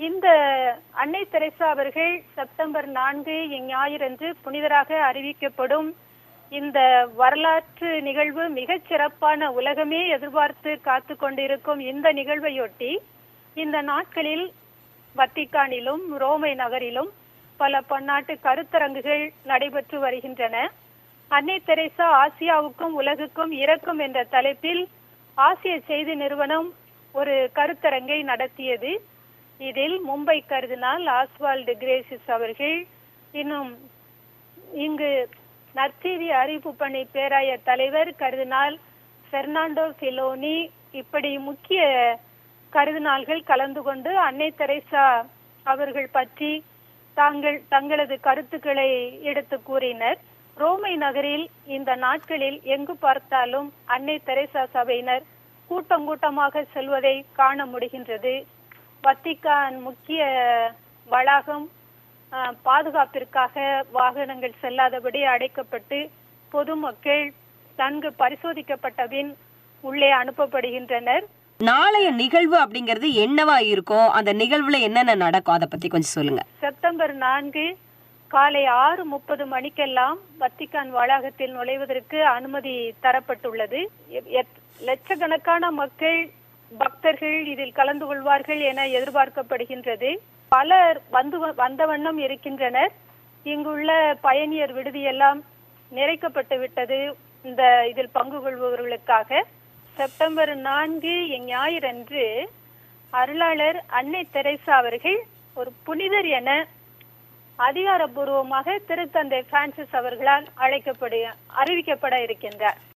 இந்த அன்னை தெரசா அவர்கள் செப்டம்பர் நான்கு இஞ்ஞாயிறன்று புனிதராக அறிவிக்கப்படும் இந்த வரலாற்று நிகழ்வு மிகச் சிறப்பான உலகமே எதிர்பார்த்து காத்து கொண்டிருக்கும் இந்த நிகழ்வையொட்டி இந்த நாட்களில் வத்திக்கானிலும் ரோமை நகரிலும் பல பன்னாட்டு கருத்தரங்குகள் நடைபெற்று வருகின்றன அன்னை தெரேசா ஆசியாவுக்கும் உலகுக்கும் இறக்கும் என்ற தலைப்பில் ஆசிய செய்தி நிறுவனம் ஒரு கருத்தரங்கை நடத்தியது இதில் மும்பை கருதினால் ஆஸ்வால்டு கிரேசிஸ் அவர்கள் இன்னும் இங்கு நற்செய்தி அறிவிப்பு பணி பேராய தலைவர் கருதினால் பெர்னாண்டோ பிலோனி இப்படி முக்கிய கருதினால்கள் கலந்து கொண்டு அன்னை தெரேசா அவர்கள் பற்றி தாங்கள் தங்களது கருத்துக்களை எடுத்து கூறினர் ரோமை நகரில் இந்த நாட்களில் எங்கு பார்த்தாலும் அன்னை தெரேசா சபையினர் கூட்டம் கூட்டமாக செல்வதை காண முடிகின்றது வத்திக்கான் முக்கிய வளாகம் அஹ், பாதுகாப்பிற்காக வாகனங்கள் செல்லாதபடி அடைக்கப்பட்டு பொதுமக்கள் நன்கு பரிசோதிக்கப்பட்ட பின் உள்ளே அனுப்பப்படுகின்றனர் நாளைய நிகழ்வு அப்படிங்கிறது என்னவா இருக்கும் அந்த நிகழ்வுல என்னென்ன நடக்கும் அதை பத்தி கொஞ்சம் சொல்லுங்க செப்டம்பர் நான்கு காலை ஆறு முப்பது மணிக்கெல்லாம் வத்திக்கான் வளாகத்தில் நுழைவதற்கு அனுமதி தரப்பட்டுள்ளது எ- எத்- லட்சக்கணக்கான மக்கள் பக்தர்கள் இதில் கலந்து கொள்வார்கள் என எதிர்பார்க்கப்படுகின்றது பலர் வந்து வ- வந்த வண்ணம் இருக்கின்றனர் இங்குள்ள பயணியர் விடுதியெல்லாம் நிறைக்கப்பட்டு விட்டது இந்த இதில் பங்கு கொள்பவர்களுக்காக செப்டம்பர் நான்கு ஞாயிறன்று அருளாளர் அன்னை தெரேசா அவர்கள் ஒரு புனிதர் என அதிகாரப்பூர்வமாக திருத்தந்தை பிரான்சிஸ் அவர்களால் அழைக்கப்படு அறிவிக்கப்பட இருக்கின்றார்